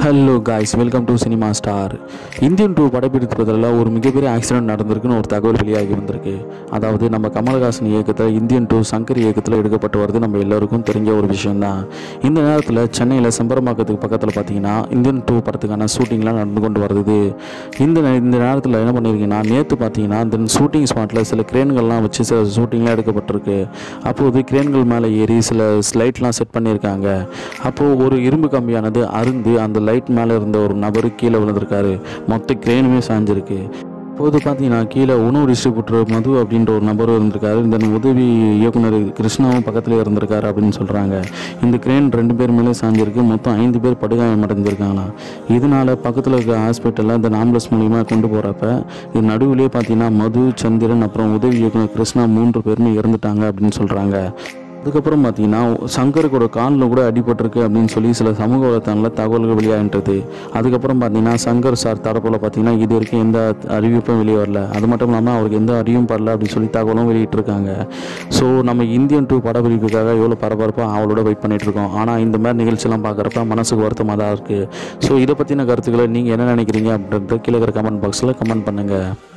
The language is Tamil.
hello guys welcome to cinema star Indian two படப்பிடிப்பதில் ஒரு மிகப்பெரிய ஆக்சிடென்ட் நடந்திருக்குன்னு ஒரு தகவல் வெளியாகி வந்திருக்கு அதாவது நம்ம கமல்ஹாசன் இயக்கத்தில் இந்தியன் டூ சங்கர் இயக்கத்தில் எடுக்கப்பட்டு வருது நம்ம எல்லாருக்கும் தெரிஞ்ச ஒரு விஷயம்தான் இந்த நேரத்தில் சென்னையில் செம்பரமாக்கத்துக்கு பக்கத்தில் பார்த்தீங்கன்னா இந்தியன் டூ படத்துக்கான ஷூட்டிங்லாம் நடந்து கொண்டு வருது இந்த நே- இந்த நேரத்தில் என்ன பண்ணியிருக்கீங்கன்னா நேற்று பார்த்தீங்கன்னா இந்த ஷூட்டிங் ஸ்பாட்டில் சில கிரேன்கள்லாம் வச்சு சில ஷூட்டிங்லாம் எடுக்கப்பட்டிருக்கு அப்போது கிரேன்கள் மேலே ஏறி சில லைட்லாம் செட் பண்ணியிருக்காங்க அப்போது ஒரு இரும்பு கம்பியானது அருந்து அந்த லைட் மேலே இருந்த ஒரு நபர் கீழே விழுந்திருக்காரு மொத்த கிரேனுமே சாஞ்சிருக்கு இப்போது பார்த்தீங்கன்னா கீழே உணவு டிஸ்ட்ரிபியூட்டர் மது அப்படின்ற ஒரு நபர் இருந்திருக்காரு இந்த உதவி இயக்குனர் கிருஷ்ணாவும் பக்கத்தில் இருந்திருக்காரு அப்படின்னு சொல்கிறாங்க இந்த கிரேன் ரெண்டு பேர் மேலே சாஞ்சிருக்கு மொத்தம் ஐந்து பேர் படுகாயம் அடைஞ்சிருக்காங்களாம் இதனால பக்கத்தில் இருக்க ஹாஸ்பிட்டலில் இந்த ஆம்புலன்ஸ் மூலிமா கொண்டு போகிறப்ப இது நடுவிலே பார்த்தீங்கன்னா மது சந்திரன் அப்புறம் உதவி இயக்குனர் கிருஷ்ணா மூன்று பேருமே இறந்துட்டாங்க அப்படின்னு சொல்கிறாங்க அதுக்கப்புறம் பார்த்தீங்கன்னா சங்கருக்கோட காலில் கூட அடிபட்டிருக்கு அப்படின்னு சொல்லி சில சமூக வலைத்தளங்களில் தகவல்கள் வெளியாகின்றது அதுக்கப்புறம் பார்த்தீங்கன்னா சங்கர் சார் தரப்பில் பார்த்தீங்கன்னா இது வரைக்கும் எந்த அறிவிப்பும் வெளியே வரல அது மட்டும் இல்லாமல் அவருக்கு எந்த அறிவும் படல அப்படின்னு சொல்லி தகவலும் வெளியிட்டிருக்காங்க ஸோ நம்ம இந்தியன் டூ படப்பிடிப்புக்காக எவ்வளோ பரபரப்பாக அவளோட வெயிட் பண்ணிட்டு இருக்கோம் ஆனால் இந்த மாதிரி நிகழ்ச்சியெல்லாம் பார்க்குறப்ப மனசுக்கு வருத்தமாக தான் இருக்குது ஸோ இதை பற்றின கருத்துக்களை நீங்கள் என்ன நினைக்கிறீங்க அப்படின்றத கீழே இருக்கிற கமெண்ட் பாக்ஸில் கமெண்ட் பண்ணுங்கள்